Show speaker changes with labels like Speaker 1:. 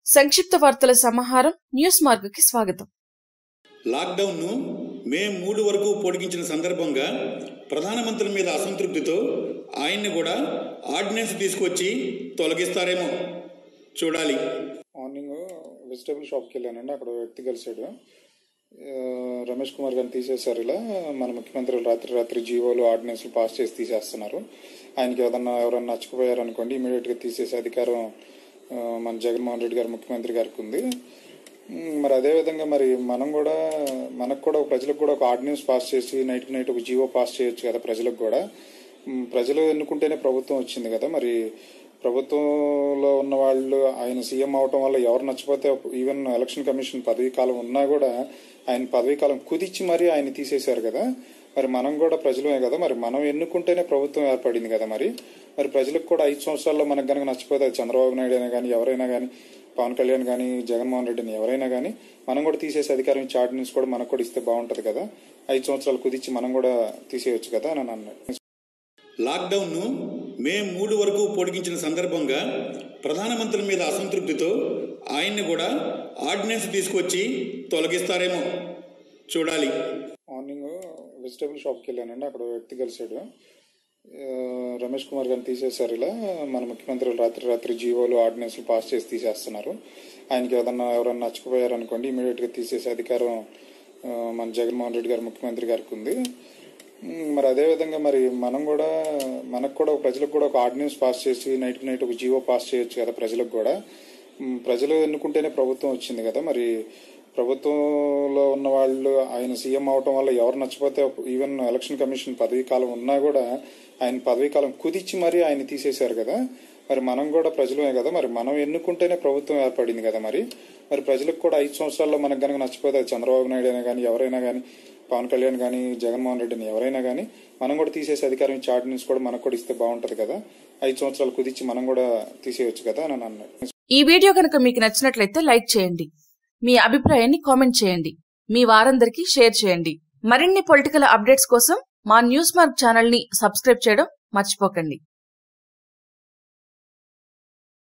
Speaker 1: సంక్షిప్త వార్తల సమాహారం న్యూస్ మార్గకి స్వాగతం
Speaker 2: లాక్డౌన్ను మే మూడు వరకు పొడిగించిన సందర్భంగా ప్రధానమంత్రి మీద అసంతృప్తితో ఆయన్ని కూడా ఆర్డినెన్స్ తీసుకొచ్చి తొలగిస్తారేమో చూడాలి
Speaker 3: మార్నింగ్ వెజిటేబుల్ షాప్కి వెళ్ళానండి అక్కడ ఓ వ్యక్తి కలిసాడు ఆ, రమేష్ కుమార్ గారిని తీసేశారు ఇలా మన ముఖ్యమంత్రులు రాత్రి రాత్రి జీవోలు ఆర్డినెన్స్లు పాస్ చేసి తీసేస్తున్నారు ఆయనకి ఏదన్నా ఎవరన్నా నచ్చకపోయారు అనుకోండి ఇమీడియట్గా తీసేసే అధికారం ఆ, మన జగన్మోహన్ రెడ్డి గారు ముఖ్యమంత్రి గారికి ఉంది ఉమ్, మరి అదే విధంగా మరి మనం కూడా మనకు కూడా ప్రజలకు కూడా ఒక ఆర్డినెన్స్ పాస్ చేసి నైట్కి నైట్ ఒక జీవో పాస్ చేయొచ్చు కదా ప్రజలకు కూడా ఉమ్, ప్రజలు ఎన్నుకుంటేనే ప్రభుత్వం వచ్చింది కదా మరి ప్రభుత్వంలో ఉన్న వాళ్ళు ఆయన సీఎం అవటం వల్ల ఎవరు నచ్చిపోతే ఈవెన్ ఎలక్షన్ కమిషన్ పదవీ కాలం ఉన్నా కూడా ఆయన పదవీ కాలం కుదిచ్చి మరీ ఆయన తీసేశారు కదా మరి మనం కూడా ప్రజలమే కదా మరి మనం ఎన్నుకుంటేనే ప్రభుత్వం ఏర్పడింది కదా మరి మరి ప్రజలకు కూడా ఐదు సంవత్సరాల్లో మనకు కనుక నచ్చిపోతే అది చంద్రబాబు నాయుడు అయినా కానీ ఎవరైనా కానీ పవన్ కళ్యాణ్ కానీ జగన్మోహన్ రెడ్డిని ఎవరైనా కానీ మనం కూడా తీసేసే అధికారం ఇచ్చే ఆర్డినెన్స్ కూడా మనకు కూడా ఇస్తే బాగుంటది కదా ఐదు సంవత్సరాలు కుదిచ్చి మనం కూడా తీసేయొచ్చు కదా అని అన్నాడు
Speaker 2: లాక్డౌన్ను మే మూడు వరకు పొడిగించిన సందర్భంగా ప్రధానమంత్రి మీద అసంతృప్తితో ఆయన్ని కూడా ఆర్డినెన్స్ తీసుకొచ్చి తొలగిస్తారేమో చూడాలి
Speaker 3: మార్నింగ్ వెజిటేబుల్ షాప్కి వెళ్ళానండి అక్కడ ఓ వ్యక్తి కలిసాడు ఆ, రమేష్ కుమార్ గారిని తీసేశారు ఇలా మన ముఖ్యమంత్రులు రాత్రి రాత్రి జీవోలు ఆర్డినెన్స్లు పాస్ చేసి తీసేస్తున్నారు ఆయనకి ఏదన్నా ఎవరన్నా నచ్చకపోయారు అనుకోండి ఇమీడియట్గా తీసేసే అధికారం ఆ, మన జగన్మోహన్ రెడ్డి గారు ముఖ్యమంత్రి గారికి ఉంది ఉమ్, మరి అదే విధంగా మరి మనం కూడా మనకు కూడా ప్రజలకు కూడా ఒక ఆర్డినెన్స్ పాస్ చేసి నైట్కి నైట్ ఒక జీవో పాస్ చేయొచ్చు కదా ప్రజలకు కూడా ఉమ్, ప్రజలు ఎన్నుకుంటేనే ప్రభుత్వం వచ్చింది కదా మరి ప్రభుత్వంలో ఉన్న వాళ్ళు ఆయన సీఎం అవటం వల్ల ఎవరు నచ్చిపోతే ఈవెన్ ఎలక్షన్ కమిషన్ పదవీ కాలం ఉన్నా కూడా ఆయన పదవీ కాలం కుదిచ్చి మరీ ఆయన తీసేశారు కదా మరి మనం కూడా ప్రజలమే కదా మరి మనం ఎన్నుకుంటేనే ప్రభుత్వం ఏర్పడింది కదా మరి మరి ప్రజలకు కూడా ఐదు సంవత్సరాల్లో మనకు కనుక నచ్చిపోతే అది చంద్రబాబు నాయుడు అయినా కానీ ఎవరైనా కానీ పవన్ కళ్యాణ్ కానీ జగన్మోహన్ రెడ్డిని ఎవరైనా కానీ మనం కూడా తీసేసే అధికారం ఇచ్చే ఆర్డినెన్స్ కూడా మనకు కూడా ఇస్తే బాగుంటది కదా ఐదు సంవత్సరాలు కుదిచ్చి మనం కూడా తీసేయొచ్చు కదా అని అన్నాడు
Speaker 1: ఈ వీడియో కనుక మీకు నచ్చినట్లయితే లైక్ చేయండి మీ అభిప్రాయాన్ని కామెంట్ చేయండి మీ వారందరికీ షేర్ చేయండి మరిన్ని పొలిటికల్ అప్డేట్స్ కోసం మా న్యూస్ మార్క్ ఛానల్ ని సబ్స్క్రైబ్ చేయడం మర్చిపోకండి